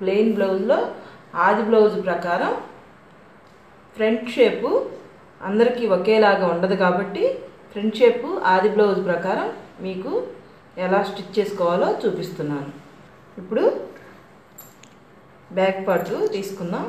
plain బ్లౌజ్లో ఆది blouse ప్రకారం ఫ్రంట్ షేపు అందరికీ ఒకేలాగా ఉండదు కాబట్టి ఫ్రంట్ షేపు ఆది బ్లౌజ్ ప్రకారం మీకు ఎలా స్టిచ్ చేసుకోవాలో చూపిస్తున్నాను ఇప్పుడు బ్యాక్ పార్ట్ తీసుకుందాం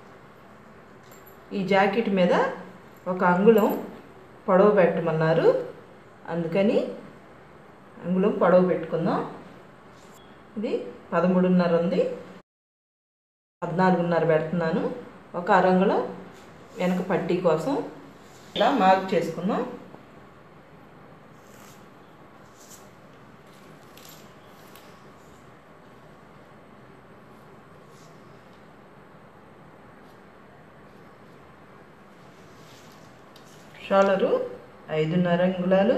ఈ జాకెట్ మీద ఒక అంగుళం పొడవు పెట్టమన్నారు అందుకని అంగుళం పొడవు పెట్టుకుందాం ఇది పదమూడున్నర ఉంది పద్నాలుగున్నర పెడుతున్నాను ఒక అరంగుళం వెనక పట్టీ కోసం ఇలా మార్క్ చేసుకుందాం షోలరు ఐదున్నర అంగుళాలు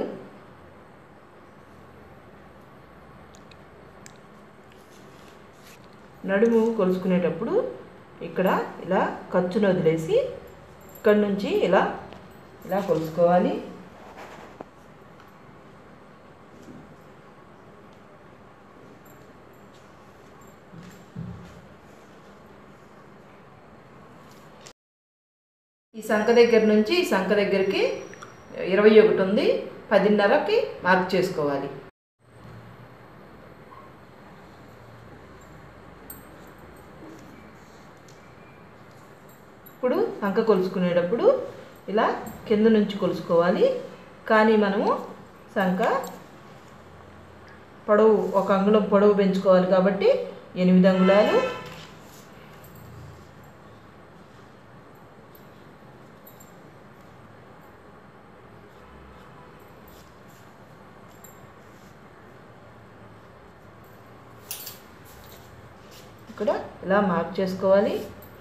నడుము కొలుచుకునేటప్పుడు ఇక్కడ ఇలా ఖర్చును వదిలేసి ఇక్కడ నుంచి ఇలా ఇలా కొలుసుకోవాలి ఈ సంఖ దగ్గర నుంచి ఈ సంఖ దగ్గరికి ఇరవై ఒకటి ఉంది పదిన్నరకి మార్క్ చేసుకోవాలి ఇప్పుడు సంఖ కొలుసుకునేటప్పుడు ఇలా కింద నుంచి కొలుసుకోవాలి కానీ మనము సంఖ పొడవు ఒక అంగుళం పొడవు పెంచుకోవాలి కాబట్టి ఎనిమిది అంగుళాలు ఇక్కడ ఇలా మార్క్ చేసుకోవాలి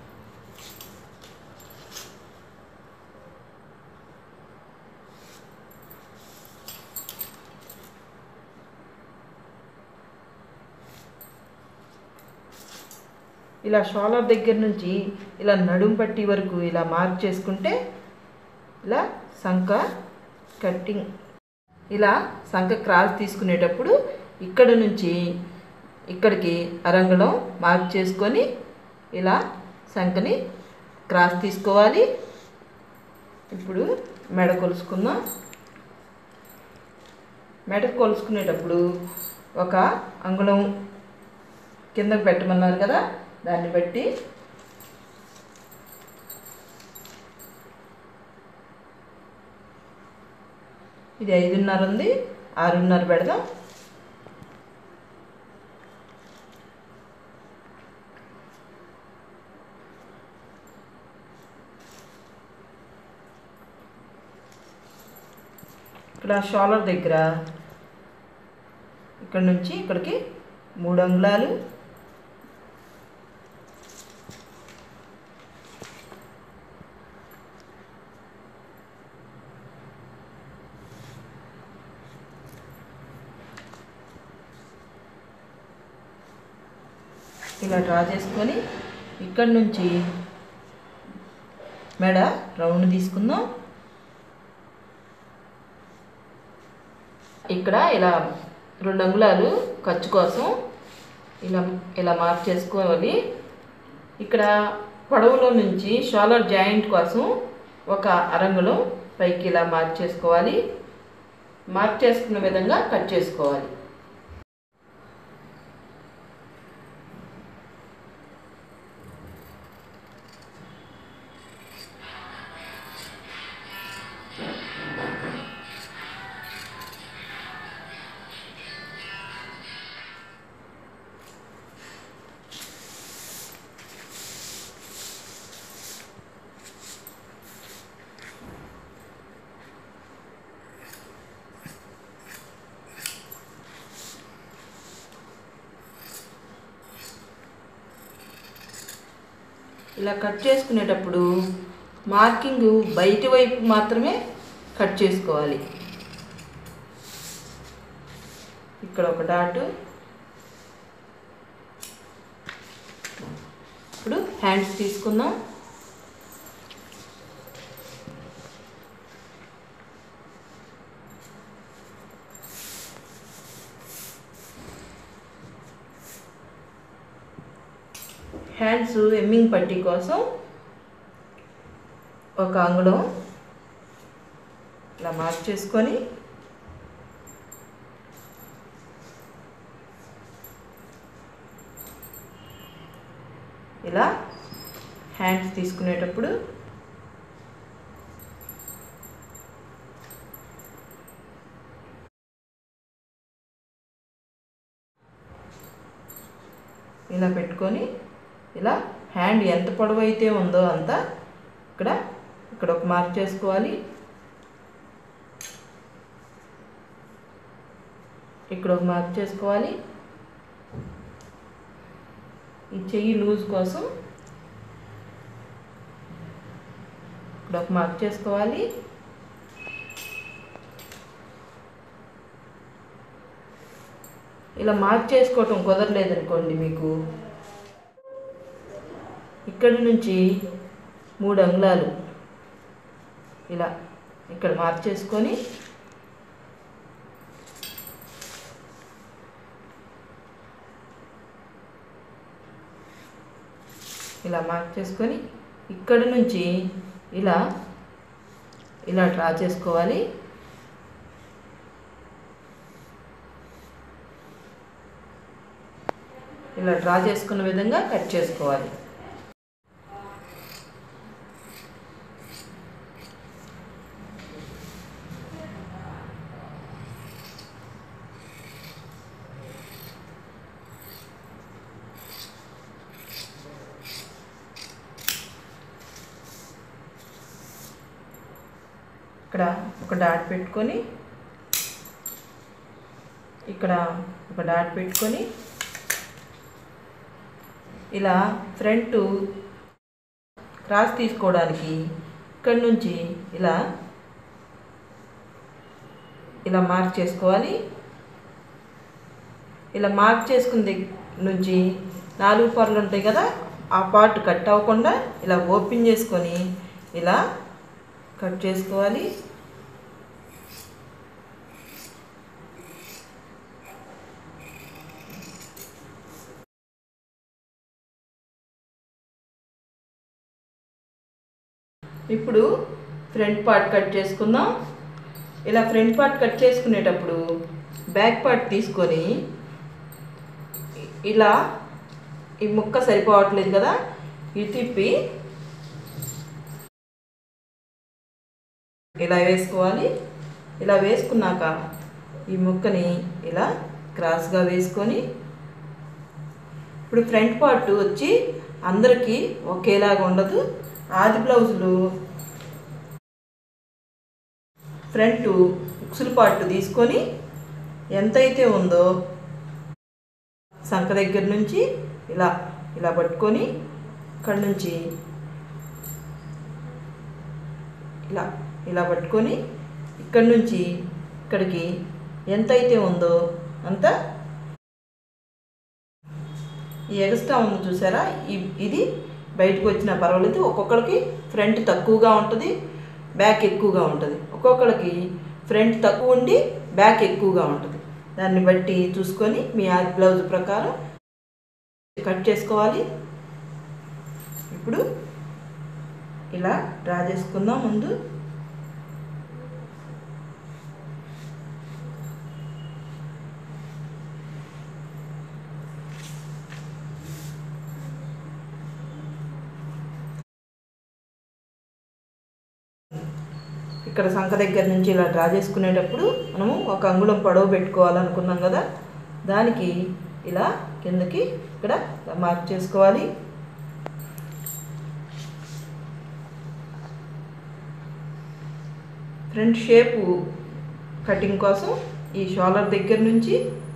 ఇలా షోలర్ దగ్గర నుంచి ఇలా నడుం పట్టి వరకు ఇలా మార్క్ చేసుకుంటే ఇలా సంఖ కట్టింగ్ ఇలా సంఖ క్రాస్ తీసుకునేటప్పుడు ఇక్కడ నుంచి ఇక్కడికి అరంగుళం మార్క్ చేసుకొని ఇలా సంఖని క్రాస్ తీసుకోవాలి ఇప్పుడు మెడ కొలుసుకుందాం మెడ కొలుసుకునేటప్పుడు ఒక అంగుళం కిందకు పెట్టమన్నారు కదా దాన్ని బట్టి ఇది ఐదున్నర ఉంది ఆరున్నర పెడదాం ఇక్కడ షోలర్ దగ్గర ఇక్కడ నుంచి ఇక్కడికి మూడు అంగుళాలు ఇలా డ్రా చేసుకొని ఇక్కడ నుంచి మెడ రౌండ్ తీసుకుందాం ఇక్కడ ఇలా రెండు అంగుళాలు ఖర్చు కోసం ఇలా ఇలా మార్క్ చేసుకోవాలి ఇక్కడ పొడవులో నుంచి షోలర్ జాయింట్ కోసం ఒక అరంగుళం పైకి ఇలా మార్క్ చేసుకోవాలి మార్క్ చేసుకున్న విధంగా కట్ చేసుకోవాలి ఇలా కట్ చేసుకునేటప్పుడు మార్కింగ్ బయటి వైపు మాత్రమే కట్ చేసుకోవాలి ఇక్కడ ఒక డాట్ ఇప్పుడు హ్యాండ్స్ తీసుకుందాం హ్యాండ్స్ ఎమ్మింగ్ పట్టీ కోసం ఒక అంగుళం ఇలా మార్క్ చేసుకొని ఇలా హ్యాండ్స్ తీసుకునేటప్పుడు ఇలా పెట్టుకొని ఇలా హ్యాండ్ ఎంత పొడవు అయితే ఉందో అంత ఇక్కడ ఇక్కడ ఒక మార్క్ చేసుకోవాలి ఇక్కడ ఒక మార్క్ చేసుకోవాలి ఈ చెయ్యి లూజ్ కోసం ఇక్కడ ఒక మార్క్ చేసుకోవాలి ఇలా మార్క్ చేసుకోవటం కుదరలేదనుకోండి మీకు ఇక్కడి నుంచి మూడు అంగుళాలు ఇలా ఇక్కడ మార్క్ చేసుకొని ఇలా మార్క్ చేసుకొని ఇక్కడి నుంచి ఇలా ఇలా డ్రా చేసుకోవాలి ఇలా డ్రా చేసుకున్న విధంగా కట్ చేసుకోవాలి ఇక్కడ ఒక డాట్ పెట్టుకొని ఇక్కడ ఒక డాట్ పెట్టుకొని ఇలా ఫ్రంట్ క్రాస్ తీసుకోవడానికి ఇక్కడ నుంచి ఇలా ఇలా మార్క్ చేసుకోవాలి ఇలా మార్క్ చేసుకున్న దగ్గ నుంచి నాలుగు పర్లు ఉంటాయి కదా ఆ పార్ట్ కట్ అవ్వకుండా ఇలా ఓపెన్ చేసుకొని ఇలా కట్ చేసుకోవాలి ఇప్పుడు ఫ్రంట్ పార్ట్ కట్ చేసుకుందాం ఇలా ఫ్రంట్ పార్ట్ కట్ చేసుకునేటప్పుడు బ్యాక్ పార్ట్ తీసుకొని ఇలా ఈ ముక్క సరిపోవట్లేదు కదా ఇది తిప్పి ఇలా వేసుకోవాలి ఇలా వేసుకున్నాక ఈ ముక్కని ఇలా క్రాస్గా వేసుకొని ఇప్పుడు ఫ్రంట్ పార్ట్ వచ్చి అందరికీ ఒకేలాగా ఉండదు ఆది బ్లౌజులు ఫ్రంట్ ఉక్సులు పార్ట్ తీసుకొని ఎంతైతే ఉందో సంఖ దగ్గర నుంచి ఇలా ఇలా పట్టుకొని ఇక్కడ నుంచి ఇలా ఇలా పట్టుకొని ఇక్కడ నుంచి ఇక్కడికి ఎంతైతే ఉందో అంత ఈ ఎగస్ట్రా ఉంది చూసారా ఈ- ఇది బయటకు వచ్చినా పర్వాలేదు ఒక్కొక్కరికి ఫ్రంట్ తక్కువగా ఉంటుంది బ్యాక్ ఎక్కువగా ఉంటుంది ఒక్కొక్కరికి ఫ్రంట్ తక్కువ ఉండి బ్యాక్ ఎక్కువగా ఉంటుంది దాన్ని బట్టి చూసుకొని మీ ఆ బ్లౌజ్ ప్రకారం కట్ చేసుకోవాలి ఇప్పుడు ఇలా డ్రా చేసుకుందాం ముందు ఇక్కడ సంఖ దగ్గర నుంచి ఇలా డ్రా చేసుకునేటప్పుడు మనము ఒక అంగుళం పొడవు పెట్టుకోవాలనుకున్నాం కదా దానికి ఇలా కిందకి ఇక్కడ ఇలా మార్క్ చేసుకోవాలి ఫ్రంట్ షేపు కటింగ్ కోసం ఈ షోలర్ దగ్గర నుంచి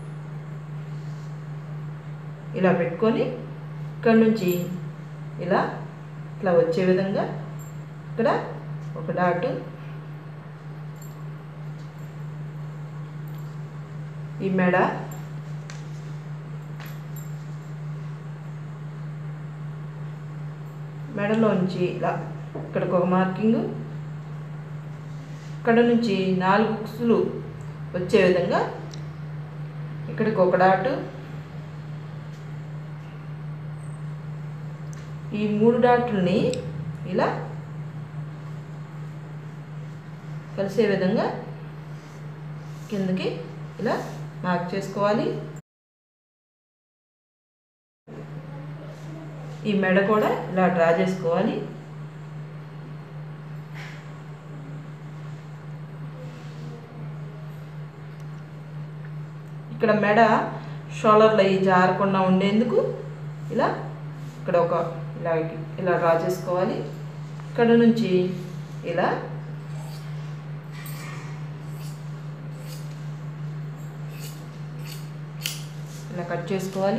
ఇలా పెట్టుకొని ఇక్కడ నుంచి ఇలా ఇట్లా వచ్చే విధంగా ఇక్కడ ఒక డాటు ఈ మెడ మెడలోంచి ఇలా ఇక్కడికి ఒక మార్కింగ్ ఇక్కడ నుంచి నాలుగు బుక్స్లు వచ్చే విధంగా ఇక్కడికి ఒక డాటు ఈ మూడు డాట్లని ఇలా కలిసే విధంగా కిందకి ఇలా మార్క్ చేసుకోవాలి ఈ మెడ కూడా ఇలా డ్రా చేసుకోవాలి ఇక్కడ మెడ షోల్డర్లు అవి జారకుండా ఉండేందుకు ఇలా ఇక్కడ ఒక ఇలా ఇలా డ్రా చేసుకోవాలి ఇక్కడ నుంచి ఇలా ఇలా కట్ చేసుకోవాలి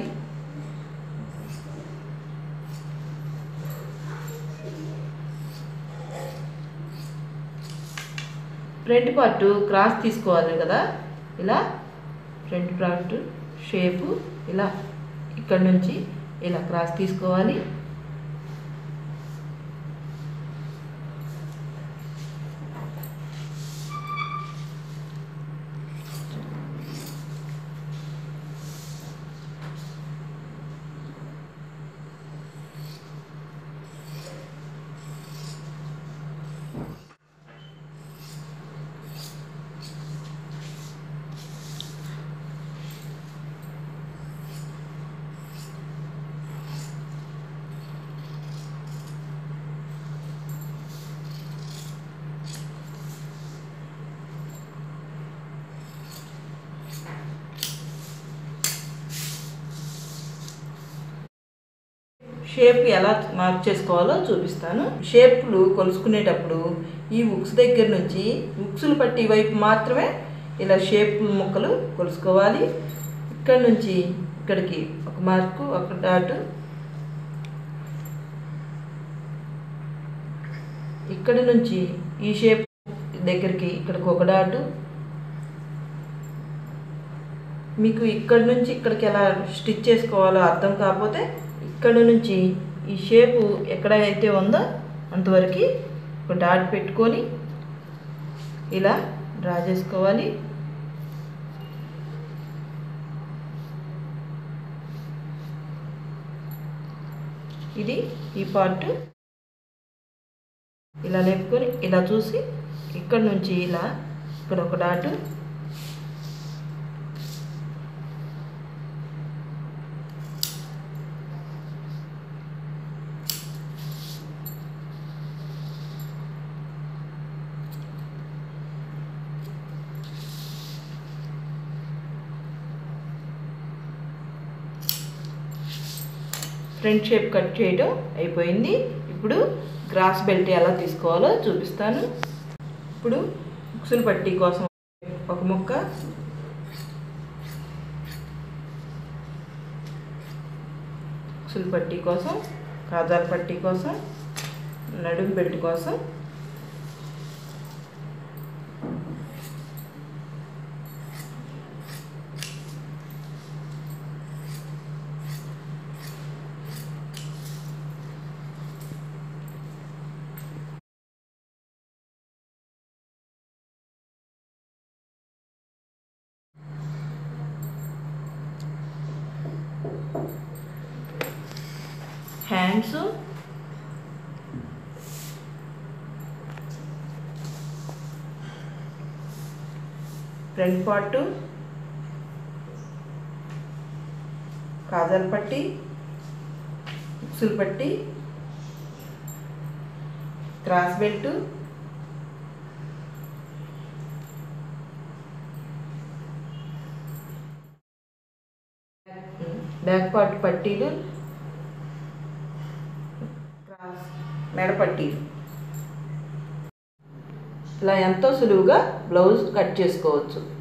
ఫ్రంట్ పార్ట్ క్రాస్ తీసుకోవాలి కదా ఇలా ఫ్రంట్ పార్ట్ షేపు ఇలా ఇక్కడ నుంచి ఇలా క్రాస్ తీసుకోవాలి షేప్ ఎలా మార్క్ చేసుకోవాలో చూపిస్తాను షేప్లు కొలుసుకునేటప్పుడు ఈ ఉక్స్ దగ్గర నుంచి ఉక్సులు పట్టి వైపు మాత్రమే ఇలా షేప్ ముక్కలు కొలుసుకోవాలి ఇక్కడ నుంచి ఇక్కడికి ఒక మార్కు ఒక డాట్ ఇక్కడ నుంచి ఈ షేప్ దగ్గరికి ఇక్కడికి ఒక డాటు మీకు ఇక్కడ నుంచి ఇక్కడికి ఎలా స్టిచ్ చేసుకోవాలో అర్థం కాకపోతే ఇక్కడ నుంచి ఈ షేపు ఎక్కడైతే ఉందో అంతవరకు ఒక డాట్ పెట్టుకొని ఇలా డ్రా చేసుకోవాలి ఇది ఈ పార్ట్ ఇలా లేపుకొని ఇలా చూసి ఇక్కడ నుంచి ఇలా ఇక్కడ ఒక డాటు ఫ్రంట్ షేప్ కట్ చేయడం అయిపోయింది ఇప్పుడు గ్రాస్ బెల్ట్ ఎలా తీసుకోవాలో చూపిస్తాను ఇప్పుడు ఉక్సులు పట్టీ కోసం ఒక ముక్క ఉక్సులు పట్టీ కోసం కాజాల పట్టీ కోసం నడుము బెల్ట్ కోసం హ్యాండ్స్ ఫ్రంట్ పార్ట్ కాజల్ పట్టి ఉక్సులు పట్టి క్రాస్ బెల్ట్ బ్యాక్ పార్ట్ పట్టీలు క్రాస్ మెడ పట్టీలు ఇలా ఎంతో సులువుగా బ్లౌజ్ కట్ చేసుకోవచ్చు